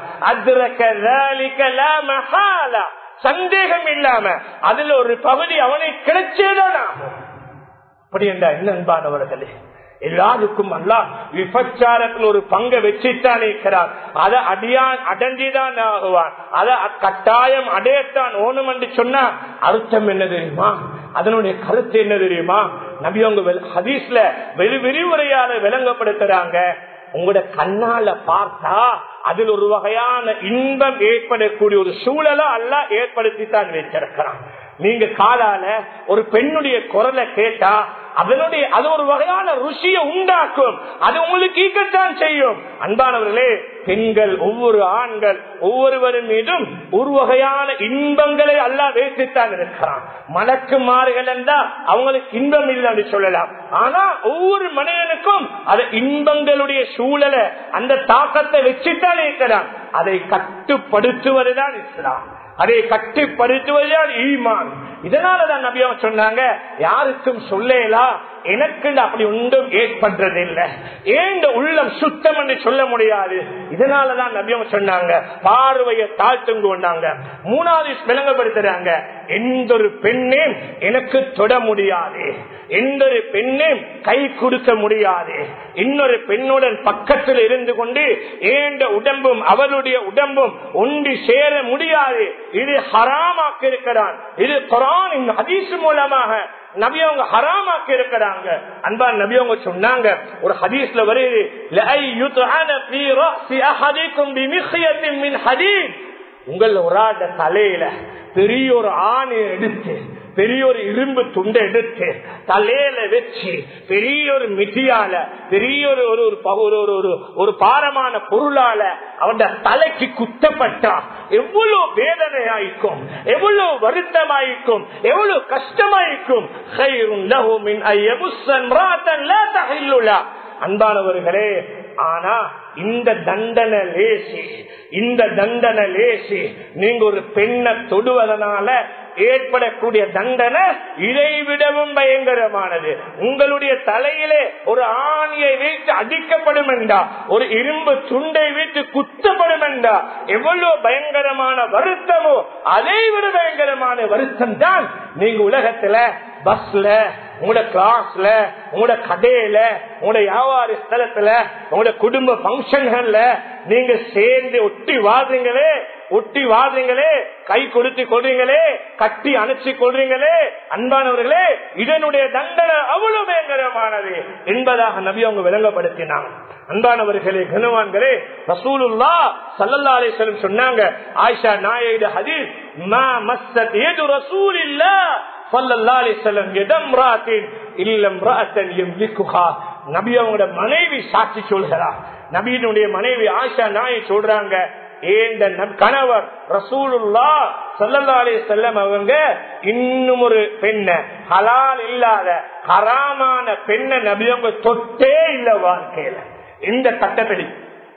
Speaker 1: அதிரக்க சந்தேகம் இல்லாம அதுல ஒரு பகுதி அவனை கிடைச்சேதான் ஆகும் அப்படி என்றா என்ன அன்பானவர்களே எல்லாருக்கும் அல்ல விபச்சாரத்தில் ஒரு பங்கை வச்சுத்தான் இருக்கிறார் அதை அடியான் அடைஞ்சுதான் ஆகுவான் அதை கட்டாயம் அடையத்தான் ஓணும் என்று சொன்னா அர்த்தம் என்ன தெரியுமா அதனுடைய கருத்து என்ன தெரியுமா நபியவங்க ஹதீஸ்ல வெறு விரிவுரையால விளங்கப்படுத்துறாங்க உங்களோட கண்ணால பார்த்தா அதில் ஒரு வகையான இன்பம் ஏற்படக்கூடிய ஒரு சூழலை அல்ல ஏற்படுத்தி தான் வச்சிருக்கிறான் நீங்க காலால ஒரு பெண்ணுடைய குரலை கேட்டா அதனுடைய அது ஒரு வகையான ருசியை உண்டாக்கும் அது உங்களுக்கு ஈக்கத்தான் செய்யும் அன்பானவர்களே பெண்கள் ஒவ்வொரு ஆண்கள் ஒவ்வொருவரும் மீதும் ஒரு வகையான இன்பங்களை அல்லா வைத்துத்தான் இருக்கிறான் மலக்கு மாறுகள் என்றா அவங்களுக்கு இன்பம் இல்லைன்னு சொல்லலாம் ஆனா ஒவ்வொரு மனிதனுக்கும் அது இன்பங்களுடைய சூழலை அந்த தாக்கத்தை வச்சுத்தான் இருக்கிறான் அதை கட்டுப்படுத்துவதுதான் இஸ்லாம் அதை கட்டுப்படுத்துவதுதான் ஈமான் இதனாலதான் நபியம் சொன்னாங்க யாருக்கும் சொல்லலாம் எனக்கு அப்படி ஒன்றும் ஏற்படுறது இல்லை ஏண்ட உள்ளம் சுத்தம் என்று சொல்ல முடியாது இதனாலதான் நபியம் சொன்னாங்க பார்வையை தாழ்த்தும் கொண்டாங்க மூணாவது விளங்கப்படுத்துறாங்க எந்த ஒரு பெண்ணையும் எனக்கு தொட முடியாது எந்த ஒரு பெண்ணையும் கை கொடுக்க முடியாது இன்னொரு பெண்ணுடன் பக்கத்தில் இருந்து கொண்டு ஏண்ட உடம்பும் அவளுடைய உடம்பும் ஒன்றி சேர முடியாது இது ஹராமாக்க இருக்கிறான் இது குரான் ஹதீஸ் மூலமாக நபியவங்க ஹராமாக்கி இருக்கிறாங்க அன்பா நபியவங்க சொன்னாங்க ஒரு ஹதீஸ்ல வருது உங்கள் ஒரு ஆட தலையில பெரிய ஒரு ஆணை எடுத்து பெரிய ஒரு இரும்பு துண்டை எடுத்து தலையில வச்சு பெரிய ஒரு மிதியால பெரிய ஒரு ஒரு ஒரு ஒரு ஒரு பாரமான பொருளால அவன் தலைக்கு குத்தப்பட்டா எவ்வளவு வேதனையாய்க்கும் எவ்வளவு வருத்தமாய்க்கும் எவ்வளவு கஷ்டமாய்க்கும் அன்பானவர்களே ஆனா இந்த தண்டனை லேசி இந்த தண்டனை லேசி நீங்க ஒரு பெண்ணை தொடுவதனால ஏற்படக்கூடிய தண்டனை இதை விடவும் பயங்கரமானது உங்களுடைய தலையிலே ஒரு ஆணியை வைத்து அடிக்கப்படும் என்றா ஒரு இரும்பு துண்டை வைத்து குத்தப்படும் என்றா எவ்வளவு பயங்கரமான வருத்தமோ அதை விட பயங்கரமான வருத்தம் தான் நீங்க உலகத்துல பஸ்ல உங்களோட கிளாஸ்ல உங்களோட கடையில உங்களோட வியாபார ஸ்தலத்துல உங்களோட குடும்ப பங்கன்கள்ல நீங்க சேர்ந்து ஒட்டி வாழ்றீங்களே ஒட்டி வாழ்றீங்களே கை கொடுத்து கொள்றீங்களே கட்டி அணைச்சு கொள்றீங்களே அன்பானவர்களே இதனுடைய தண்டனை அவ்வளவு பயங்கரமானது என்பதாக நபி அவங்க விளங்கப்படுத்தினாங்க அன்பானவர்களே கனவான்களே ரசூலுல்லா சல்லல்லா அலிஸ்வலம் சொன்னாங்க ஆயிஷா நாயுடு ஹதீஸ் மா மஸ்ஸத் ஏது ரசூல் இல்ல நபி அவங்களோட மனைவி சாட்சி சொல்கிறார் நபியினுடைய மனைவி ஆஷா நாயை சொல்றாங்க ஏந்த கணவர் ரசூலுல்லா சல்லல்லா அலி செல்லம் அவங்க இன்னும் ஒரு பெண்ண ஹலால் இல்லாத ஹராமான பெண்ணை நபியவங்க தொட்டே இல்ல வாழ்க்கையில இந்த கட்டப்படி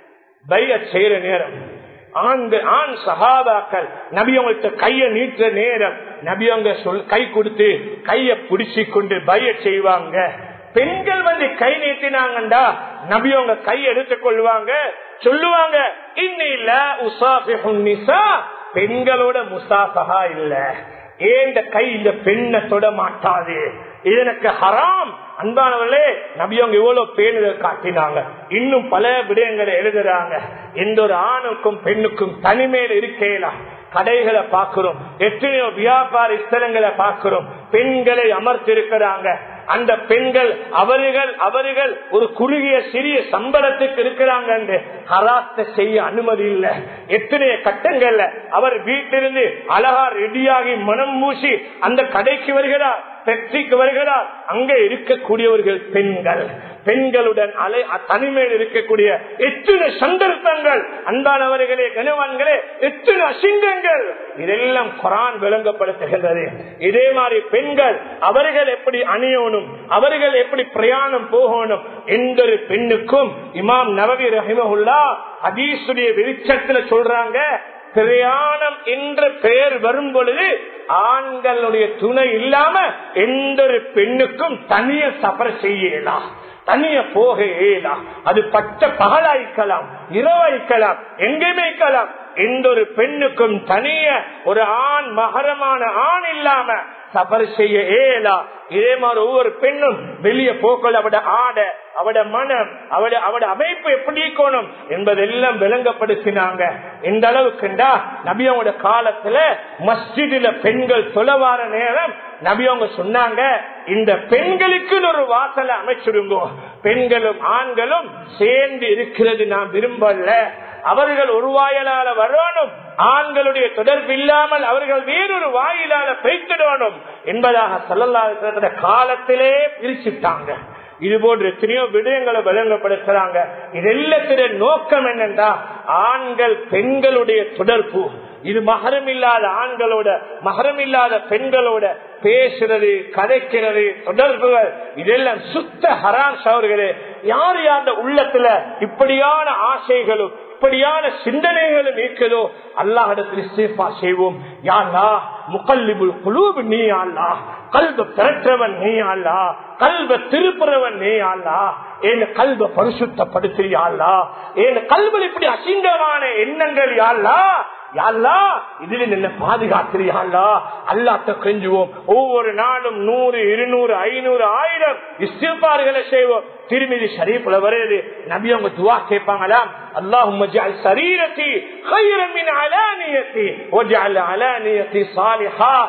Speaker 1: பைய செய்யற நேரம் ஆண்கள் ஆண் சகாபாக்கள் நபியவங்கள்ட்ட கைய நீட்டுற நேரம் நபியவங்க சொல் கை கொடுத்து கைய பிடிச்சு கொண்டு பைய செய்வாங்க பெண்கள் வந்து கை நீட்டினாங்கண்டா நபியவங்க கை எடுத்துக் கொள்வாங்க சொல்லுவாங்க இன்னில உசாஃபிஹுன்னிசா பெண்களோட முசாஃபகா இல்ல ஏந்த கை இந்த பெண்ணை தொட மாட்டாது இது எனக்கு ஹராம் அன்பானவர்களே நபியவங்க இவ்வளவு பேணுதல் காட்டினாங்க இன்னும் பல விடயங்களை எழுதுறாங்க எந்த ஒரு ஆணுக்கும் பெண்ணுக்கும் தனிமையில் இருக்கலாம் கடைகளை பார்க்கிறோம் எத்தனையோ வியாபார ஸ்தலங்களை பார்க்கிறோம் பெண்களை அமர்த்திருக்கிறாங்க அந்த பெண்கள் அவர்கள் அவர்கள் ஒரு குறுகிய சிறிய சம்பளத்துக்கு இருக்கிறாங்க என்று ஹராத்த செய்ய அனுமதி இல்லை எத்தனைய கட்டங்கள்ல அவர் வீட்டிலிருந்து அழகா ரெடியாகி மனம் மூசி அந்த கடைக்கு வருகிறார் பெப்சிக்கு வருகிறார் அங்க இருக்கக்கூடியவர்கள் பெண்கள் பெண்களுடன் அலை தனிமையில் இருக்கக்கூடிய எத்தனை சந்தர்ப்பங்கள் அன்பானவர்களே கனவான்களே எத்தனை அசிங்கங்கள் இதெல்லாம் குரான் விளங்கப்படுத்துகின்றது இதே மாதிரி பெண்கள் அவர்கள் எப்படி அணியணும் அவர்கள் எப்படி பிரயாணம் போகணும் எந்த ஒரு பெண்ணுக்கும் இமாம் நவவி ரஹிமகுல்லா அதீசுடைய வெளிச்சத்துல சொல்றாங்க பிரயாணம் என்ற பெயர் வரும் பொழுது ஆண்களுடைய துணை இல்லாம எந்த ஒரு பெண்ணுக்கும் தனிய சபர் செய்யலாம் தனிய போக இயலாம் அது பச்ச பகலாய்க்கலாம் இரவாய்க்கலாம் எங்கேயுமே இருக்கலாம் எந்த ஒரு பெண்ணுக்கும் தனிய ஒரு ஆண் மகரமான ஆண் இல்லாம சபர் செய்ய ஏலா இதே மாதிரி ஒவ்வொரு பெண்ணும் வெளியே போக்கள் அவட ஆட அவட மனம் அவட அவட அமைப்பு எப்படி இருக்கணும் என்பதெல்லாம் விளங்கப்படுத்தினாங்க எந்த அளவுக்குண்டா நபியோட காலத்துல மஸ்ஜிதுல பெண்கள் தொலைவார நேரம் நபியவங்க சொன்னாங்க இந்த பெண்களுக்கு ஒரு வாசலை அமைச்சிருங்கோ பெண்களும் ஆண்களும் சேர்ந்து இருக்கிறது நான் விரும்பல அவர்கள் ஒரு வாயிலால வரணும் ஆண்களுடைய தொடர்பு இல்லாமல் அவர்கள் வேறொரு வாயிலால பெய்த்திடணும் என்பதாக சொல்லலாத காலத்திலே பிரிச்சுட்டாங்க இது போன்ற எத்தனையோ விடயங்களை விளங்கப்படுத்துறாங்க இது எல்லாத்தின நோக்கம் என்னென்றா ஆண்கள் பெண்களுடைய தொடர்பு இது மகரம் இல்லாத ஆண்களோட மகரம் இல்லாத பெண்களோட பேசுறது கதைக்கிறது தொடர்புகள் இதெல்லாம் சுத்த ஹரான் சவர்களே யார் யார் உள்ளத்துல இப்படியான ஆசைகளும் இப்படியான சிந்தனைகளும் இருக்குதோ அல்லாஹிடத்தில் இஸ்தீஃபா செய்வோம் யாரா முகல்லிபுல் குலூப் நீ அல்லா கல்வ பிறற்றவன் நீ அல்லா கல்வ திருப்புறவன் நீ அல்லா என் கல்வ பரிசுத்தப்படுத்தியாளா என் கல்வல் இப்படி அசிங்கமான எண்ணங்கள் யாழ்லா யாழ்லா இதுல என்ன பாதுகாத்திரியாளா அல்லாத்த கெஞ்சுவோம் ஒவ்வொரு நாளும் நூறு இருநூறு ஐநூறு ஆயிரம் இஸ்திபார்களை செய்வோம் திருமதி ஷரீப்ல வருது நபி அவங்க துவா கேட்பாங்களாம் اللهم اجعل سريرتي خيرا من علانيتي واجعل علانيتي صالحا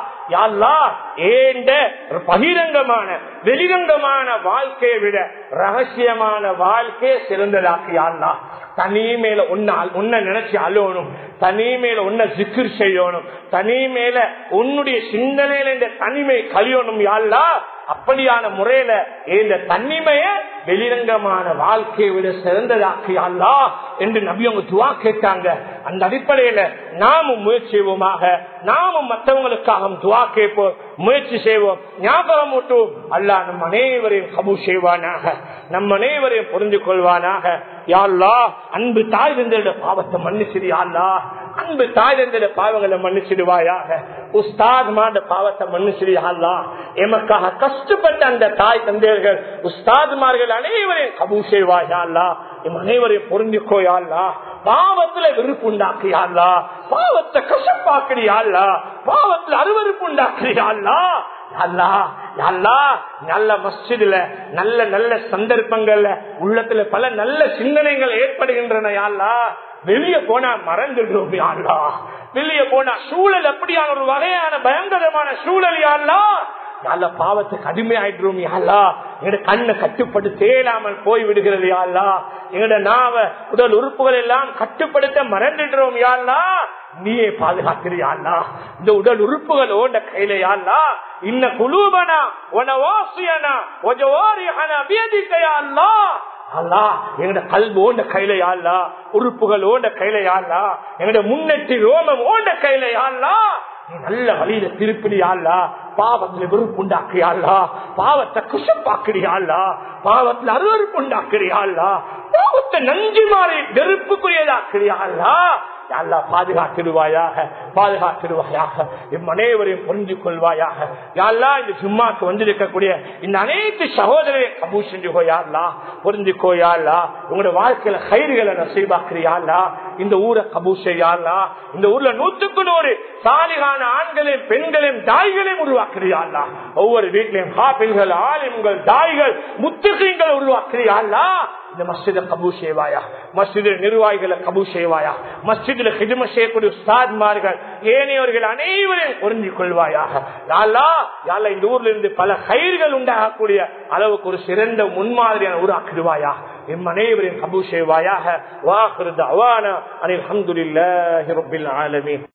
Speaker 1: பகிரங்கமான வெளிரங்கமான வாழ்க்கையை விட ரகசியமான வாழ்க்கையை சிறந்ததாக்கியா தனி மேல உன்னால் உன்னை நினைச்சு அழுவணும் தனி மேல உன்னை சிக்கர் செய்யணும் தனி மேல உன்னுடைய சிந்தனையில இந்த தனிமை கழியணும் யாழ்லா அப்படியான முறையில இந்த தன்னிமைய வெளிரங்கமான வாழ்க்கையை விட சிறந்ததாக்கியல்லா என்று நபி அவங்க துவா கேட்டாங்க அந்த அடிப்படையில நாமும் முயற்சி செய்வோமாக நாமும் மற்றவங்களுக்காக துவா கேட்போம் முயற்சி செய்வோம் ஞாபகம் ஊட்டுவோம் அல்லா நம் அனைவரையும் கபு செய்வானாக நம் அனைவரையும் புரிந்து கொள்வானாக யாழ்லா அன்பு தாய் இருந்த பாவத்தை மன்னிச்சிரு யாழ்லா அன்பு தாய் இருந்த பாவங்களை மன்னிச்சிடுவாயாக உஸ்தாத் மாண்ட பாவத்தை மன்னிச்சிருயாள்லா எமக்காக கஷ்டப்பட்ட அந்த தாய் தந்தையர்கள் உஸ்தாத்மார்கள் அனைவரையும் கபூ செய்வாயாள்லா எம் அனைவரையும் பொருந்திக்கோயாள்லா பாவத்துல வெறுப்பு உண்டாக்கியாள்லா பாவத்தை கஷ்டப்பாக்குறியாள்லா பாவத்துல அருவறுப்பு உண்டாக்குறியாள்லா அல்லா அல்லா நல்ல மஸ்ஜிதுல நல்ல நல்ல சந்தர்ப்பங்கள்ல உள்ளத்துல பல நல்ல சிந்தனைகள் ஏற்படுகின்றன யாழ்லா வெளியே போனா மறந்துடுறோம் யாழ்லா வெளியே போனா சூழல் அப்படியான ஒரு வகையான பயங்கரமான சூழல் யாழ்லா நல்ல பாவத்துக்கு அடிமையாயிடுறோம் யாழ்லா எங்க கண்ணை கட்டுப்படுத்த இயலாமல் போய் விடுகிறது யாழ்லா எங்கட நாவ உடல் உறுப்புகள் எல்லாம் கட்டுப்படுத்த மறந்துடுறோம் யாழ்லா நீயே பாதுகாக்கிறியாள்லா இந்த உடல் உறுப்புகள் ஓண்ட கையில யாழ்லா இன்ன குலூபனா உன வாசியனா ஒஜவாரியான வேதிக்கையா அல்லா அல்லா எங்கட கல்வி ஓண்ட கையில யாழ்லா உறுப்புகள் ஓண்ட கையில யாழ்லா எங்கட முன்னெட்டி ரோமம் ஓண்ட கையில யாழ்லா நீ நல்ல வழியில திருப்பிடியாள்லா பாவத்துல வெறுப்பு உண்டாக்குறியாள்லா பாவத்தை குஷப்பாக்குறியாள்லா பாவத்துல அருவறுப்பு உண்டாக்குறியாள்லா பாவத்தை நஞ்சு மாறி வெறுப்புக்குரியதாக்குறியாள்லா அல்லா பாதுகாத்திடுவாயாக பாதுகாத்திடுவாயாக எம் அனைவரையும் புரிஞ்சு கொள்வாயாக யாழ்லா இந்த சும்மாக்கு வந்திருக்கக்கூடிய இந்த அனைத்து சகோதரரை கபூ செஞ்சுக்கோயாள்லா புரிஞ்சுக்கோயாள்லா உங்களோட வாழ்க்கையில கயிறுகளை நசீபாக்குறியாள்லா இந்த ஊரை கபூ செய்யாள்லா இந்த ஊர்ல நூத்துக்கு நூறு சாலிகான ஆண்களையும் பெண்களையும் தாய்களையும் உருவாக்குறியாள்லா ஒவ்வொரு வீட்டிலையும் காப்பில்கள் ஆலிம்கள் தாய்கள் முத்துக்கீங்களை உருவாக்குறியாள்லா இந்த மஸ்ஜித கபூ செய்வாயா மஸ்ஜித நிர்வாகிகளை கபூ செய்வாயா மஸ்ஜிதில் ஹிஜம செய்யக்கூடிய உஸ்தாத்மார்கள் ஏனையவர்கள் அனைவரையும் புரிஞ்சு கொள்வாயாக யாழ்லா யாழ்லா இந்த ஊர்ல இருந்து பல கயிர்கள் உண்டாகக்கூடிய அளவுக்கு ஒரு சிறந்த முன்மாதிரியான உருவாக்கிடுவாயா எம் அனைவரையும் கபூ செய்வாயாக வாக்குறது அவான அனில் அஹமதுல்லாஹி ரபில் ஆலமீன்